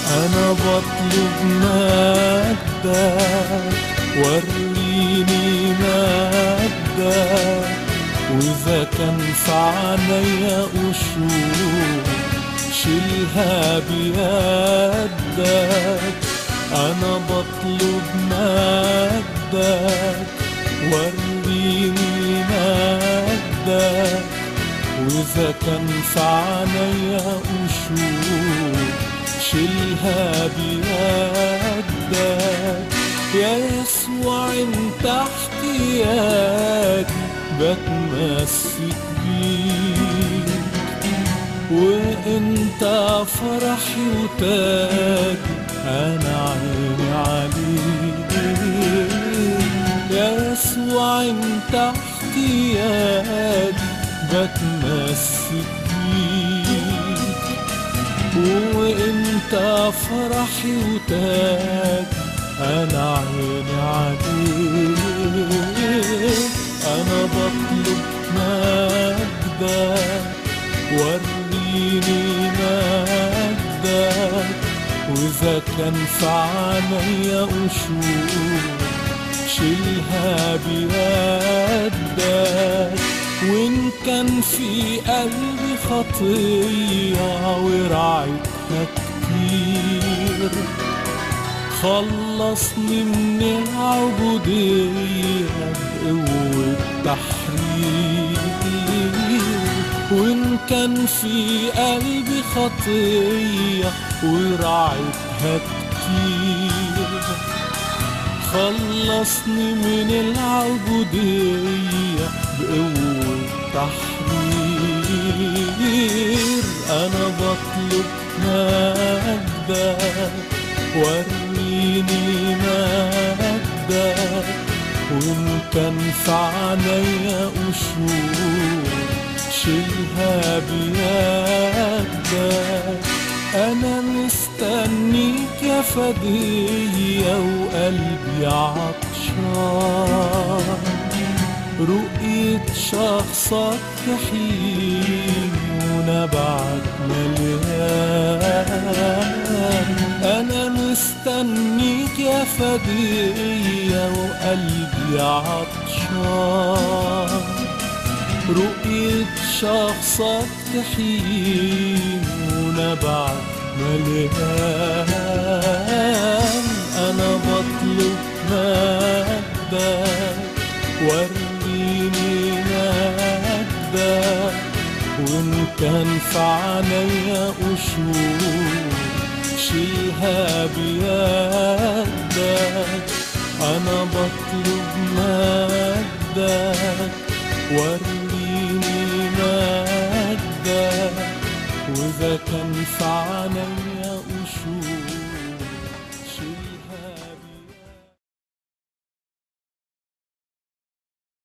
أنا بطلب مجدك وريني مجدك وإذا كان في عينيا قشور شيلها بيدك أنا بطلب مجدك وريني مجدك وإذا كان في عينيا قشور شيلها بيدك يا يسوع انت احتياجي بتمسك بيك وانت فرحي وتاجي انا عيني عليك يا يسوع انت احتياجي بتمسك بيك وانت فرحي وتاج انا عيني عليك انا بطلب مجدك وريني مجدك واذا كان في عينيا قشور شيلها بيدك وإن كان في قلبي خطية ورعيتها كتير خلصني من العبودية بقوة تحرير وإن كان في قلبي خطية ورعيتها كتير خلصني من العبودية بقوة تحرير أنا بطلب مجدك وريني مجدك وإن كان في عينيا قشور شيلها بيدك أنا مستنيك يا فدية وقلبي عطشان رؤية شخصك تحيي ونبعك مليان أنا مستنيك يا فدية وقلبي عطشان رؤية شخصك تحيي ونبعك مليان أنا بطلب مجدك وريني مجدك وإن كان في عينيا قشور شيلها بيدك أنا بطلب مجدك وريني مجدك وإذا كان في عينيا قشور